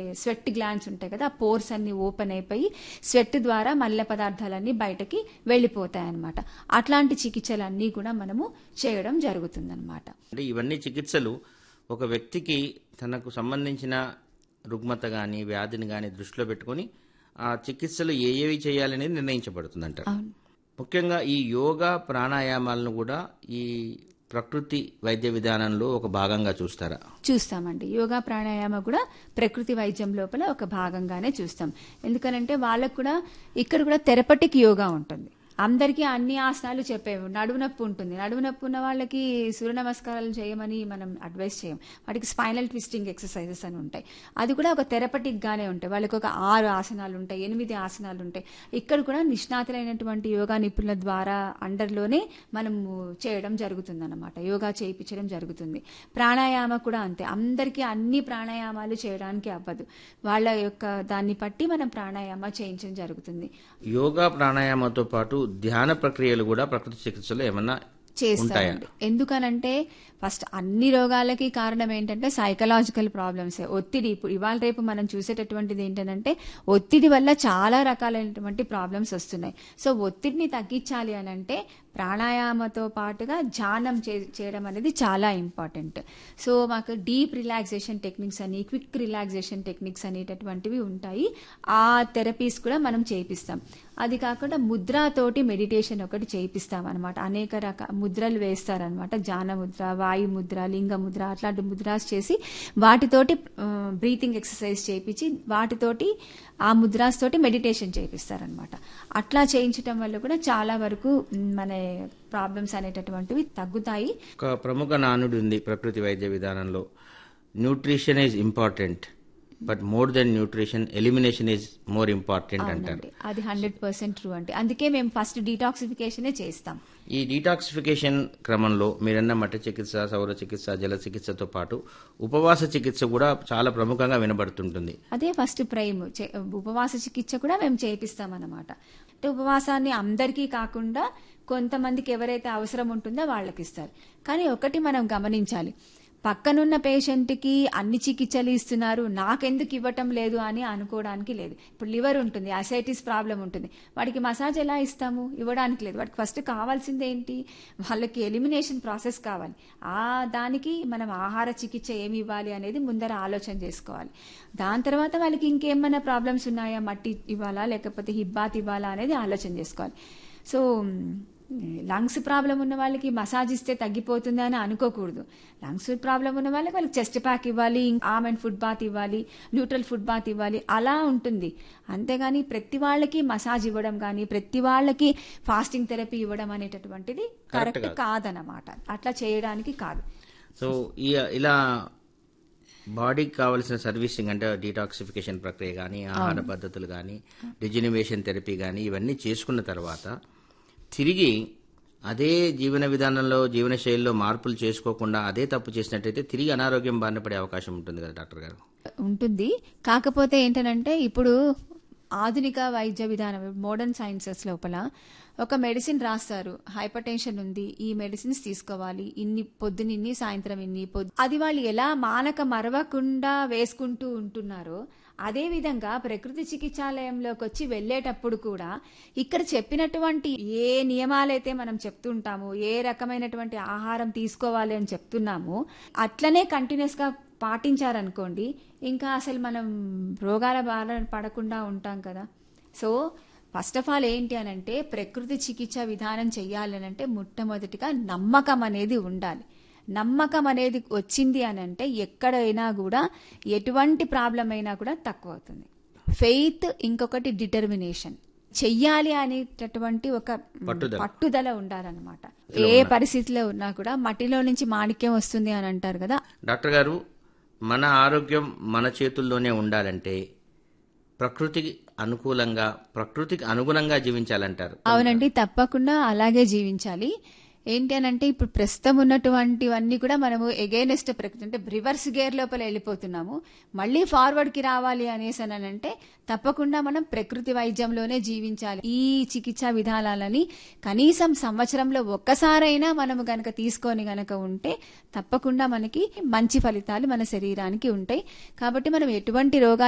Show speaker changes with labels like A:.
A: Sweat glands ఉంటాయి కదా ఆ పోర్స్ అన్ని ఓపెన్ అయిపోయి స్వెట్ ద్వారా మల్ల పదార్థాలన్నీ బయటకి వెళ్ళిపోతాయి అన్నమాట అట్లాంటి చికిత్సలన్నీ కూడా మనము చేయడం జరుగుతుందన్నమాట
B: అంటే ఇవన్నీ చికిత్సలు ఒక వ్యక్తికి తనకు సంబంధించిన రుగ్మత కానీ వ్యాధిని కానీ దృష్టిలో పెట్టుకొని ఆ చికిత్సలు ఏ ఏవి చేయాలనేది నిర్ణయించబడుతుందంటారు
A: అవును
B: ముఖ్యంగా ఈ యోగా ప్రాణాయామాలను కూడా ఈ ప్రకృతి వైద్య విధానంలో ఒక భాగంగా చూస్తారా
A: చూస్తామండి యోగా ప్రాణాయామ కూడా ప్రకృతి వైద్యం లోపల ఒక భాగంగానే చూస్తాం ఎందుకనంటే వాళ్ళకు కూడా ఇక్కడ కూడా థెరపటిక్ యోగా ఉంటుంది అందరికీ అన్ని ఆసనాలు చెప్పేవి నడువు నొప్పి ఉంటుంది నడువు నొప్పి ఉన్న వాళ్ళకి సూర్య నమస్కారాలు చేయమని మనం అడ్వైస్ చేయం వాటికి స్పైనల్ ట్విస్టింగ్ ఎక్సర్సైజెస్ అని ఉంటాయి అది కూడా ఒక థెరపటిక్ గానే ఉంటాయి వాళ్ళకి ఒక ఆరు ఆసనాలు ఉంటాయి ఎనిమిది ఆసనాలు ఉంటాయి ఇక్కడ కూడా నిష్ణాతులైనటువంటి యోగా నిపుణుల ద్వారా అండర్లోనే మనము చేయడం జరుగుతుంది అనమాట యోగా చేయించడం జరుగుతుంది ప్రాణాయామ కూడా అంతే అందరికీ అన్ని ప్రాణాయామాలు చేయడానికి అవ్వదు వాళ్ళ యొక్క దాన్ని బట్టి మనం ప్రాణాయామ చేయించడం జరుగుతుంది
B: యోగా ప్రాణాయామంతో పాటు ధ్యాన ప్రక్రియలు కూడా ప్రకృతి చికిత్సలో ఏమన్నా
A: చేస్తామండి ఎందుకనంటే ఫస్ట్ అన్ని రోగాలకి కారణం ఏంటంటే సైకలాజికల్ ప్రాబ్లమ్స్ ఒత్తిడి ఇప్పుడు ఇవాళ రేపు మనం చూసేటటువంటిది ఏంటంటే ఒత్తిడి వల్ల చాలా రకాలైనటువంటి ప్రాబ్లమ్స్ వస్తున్నాయి సో ఒత్తిడిని తగ్గించాలి అని అంటే ప్రాణాయామతో పాటుగా ధ్యానం చే- చేయడం అనేది చాలా ఇంపార్టెంట్ సో మాకు డీప్ రిలాక్సేషన్ టెక్నిక్స్ అని క్విక్ రిలాక్సేషన్ టెక్నిక్స్ అనేటటువంటివి ఉంటాయి ఆ థెరపీస్ కూడా మనం చేపిస్తాం అది కాకుండా ముద్రతోటి మెడిటేషన్ ఒకటి చేయిస్తాం అనమాట అనేక రకాల ముద్రలు వేస్తారనమాట జాన ముద్ర వాయు ముద్ర లింగ ముద్ర అట్లాంటి ముద్రాస్ చేసి వాటితోటి బ్రీతింగ్ ఎక్సర్సైజ్ చేయించి వాటితోటి ఆ ముద్రాస్ తోటి మెడిటేషన్ చేయిస్తారనమాట అట్లా చేయించడం వల్ల కూడా చాలా వరకు మ్, మన ప్రాబ్లమ్స్ అనేటటువంటివి తగ్గుతాయి
B: ఒక ప్రముఖ నానుడి ఉంది ప్రకృతి వైద్య విధానంలో nutrition is important but more than nutrition elimination is more important అంటారు
A: అవునండి అది హండ్రెడ్ పర్సెంట్ ట్రూ అంటే అందుకే మేము ఫస్ట్ డీటాక్సిఫికేషనే చేస్తాం
B: ఈ డీటాక్సిఫికేషన్ క్రమంలో మీరన్న మట్టి చికిత్స సౌర చికిత్స జల చికిత్సతో పాటు ఉపవాస చికిత్స కూడా చాలా ప్రముఖంగా వినబడుతుంటుంది
A: అదే ఫస్ట్ ప్రైమ్ చే- ఉపవాస చికిత్స కూడా మేము చేపిస్తామన్నమాట అంటే ఉపవాసాన్ని అందరికీ కాకుండా కొంతమందికి ఎవరైతే అవసరం ఉంటుందో వాళ్ళకి ఇస్తారు కానీ ఒకటి మనం గమనించాలి పక్కనున్న పేషెంట్కి అన్ని చికిత్సలు ఇస్తున్నారు నాకెందుకు ఇవ్వటం లేదు అని అనుకోవడానికి లేదు ఇప్పుడు లివర్ ఉంటుంది అసైటిస్ ప్రాబ్లం ఉంటుంది వాడికి మసాజ్ ఎలా ఇస్తాము ఇవ్వడానికి లేదు వాడికి ఫస్ట్ కావాల్సింది ఏంటి వాళ్ళకి ఎలిమినేషన్ ప్రాసెస్ కావాలి ఆ దానికి మనం ఆహార చికిత్స ఏమి ఇవ్వాలి అనేది ముందర ఆలోచన చేసుకోవాలి దాని తర్వాత వాళ్ళకి ఇంకేమైనా ప్రాబ్లమ్స్ ఉన్నాయా మట్టి ఇవ్వాలా లేకపోతే హిబ్బాత్ ఇవ్వాలా అనేది ఆలోచన చేసుకోవాలి సో లంగ్స్ ప్రాబ్లం ఉన్న వాళ్ళకి మసాజ్ ఇస్తే తగ్గిపోతుంది అని అనుకోకూడదు లంగ్స్ ప్రాబ్లం ఉన్న వాళ్ళకి వాళ్ళకి చెస్ట్ ప్యాక్ ఇవ్వాలి ఆమెన్ ఫుడ్ బాత్ ఇవ్వాలి న్యూట్రల్ ఫుడ్ బాత్ ఇవ్వాలి అలా ఉంటుంది అంతేగాని ప్రతి వాళ్ళకి మసాజ్ ఇవ్వడం కానీ ప్రతి వాళ్ళకి ఫాస్టింగ్ థెరపీ ఇవ్వడం అనేటటువంటిది కరెక్ట్ కాదనమాట అట్లా చేయడానికి కాదు
B: సో ఈ ఇలా బాడీకి కావాల్సిన సర్వీసింగ్ అంటే డీటాక్సిఫికేషన్ ప్రక్రియ కానీ ఆహార పద్ధతులు కానీ రిజినివేషన్ థెరపీ కానీ ఇవన్నీ చేసుకున్న తర్వాత తిరిగి అదే జీవన విధానంలో జీవన శైలిలో మార్పులు చేసుకోకుండా అదే తప్పు చేసినట్టయితే తిరిగి అనారోగ్యం బారిన పడే అవకాశం ఉంటుంది కదా డాక్టర్ గారు
A: ఉంటుంది కాకపోతే ఏంటనంటే ఇప్పుడు ఆధునిక వైద్య విధానం మోడర్న్ సైన్సెస్ లోపల ఒక మెడిసిన్ రాస్తారు హైపర్ టెన్షన్ ఉంది ఈ మెడిసిన్స్ తీసుకోవాలి ఇన్ని పొద్దున ఇన్ని సాయంత్రం ఇన్ని పొద్దు అది వాళ్ళు ఎలా మానక మరవకుండా వేసుకుంటూ ఉంటున్నారో అదే విధంగా ప్రకృతి చికిత్సాలయంలోకి వచ్చి వెళ్ళేటప్పుడు కూడా ఇక్కడ చెప్పినటువంటి ఏ నియమాలైతే మనం చెప్తుంటామో ఏ రకమైనటువంటి ఆహారం తీసుకోవాలి అని చెప్తున్నామో అట్లనే కంటిన్యూస్ గా పాటించారనుకోండి ఇంకా అసలు మనం రోగాల బారిన పడకుండా ఉంటాం కదా సో ఫస్ట్ ఆఫ్ ఆల్ ఏంటి అని అంటే ప్రకృతి చికిత్స విధానం చెయ్యాలనంటే మొట్టమొదటిగా నమ్మకం అనేది ఉండాలి నమ్మకం అనేది వచ్చింది అని అంటే ఎక్కడైనా కూడా ఎటువంటి ప్రాబ్లం అయినా కూడా తక్కువ అవుతుంది ఫెయిత్ ఇంకొకటి డిటర్మినేషన్ చెయ్యాలి అనేటటువంటి ఒక
B: పట్టుదల.
A: పట్టుదల ఉండాలన్నమాట ఏ పరిస్థితిలో ఉన్నా కూడా మట్టిలో నుంచి మాణిక్యం వస్తుంది అని అంటారు కదా
B: డాక్టర్ గారు మన ఆరోగ్యం మన చేతుల్లోనే ఉండాలంటే ప్రకృతికి అనుకూలంగా ప్రకృతికి అనుగుణంగా జీవించాలంటారు
A: అవునండి తప్పకుండా అలాగే జీవించాలి ఏంటి అని అంటే ఇప్పుడు ప్రస్తుతం ఉన్నటువంటివన్నీ కూడా మనము ఎగైనెస్ట్ ప్రకృతి అంటే రివర్స్ గేర్ లోపల వెళ్ళిపోతున్నాము మళ్ళీ ఫార్వర్డ్ కి రావాలి అనేసి అని అంటే తప్పకుండా మనం ప్రకృతి వైద్యంలోనే జీవించాలి ఈ చికిత్సా విధానాలని కనీసం సంవత్సరంలో ఒక్కసారైనా మనము గనక తీసుకొని గనక ఉంటే తప్పకుండా మనకి మంచి ఫలితాలు మన శరీరానికి ఉంటాయి కాబట్టి మనం ఎటువంటి రోగాలు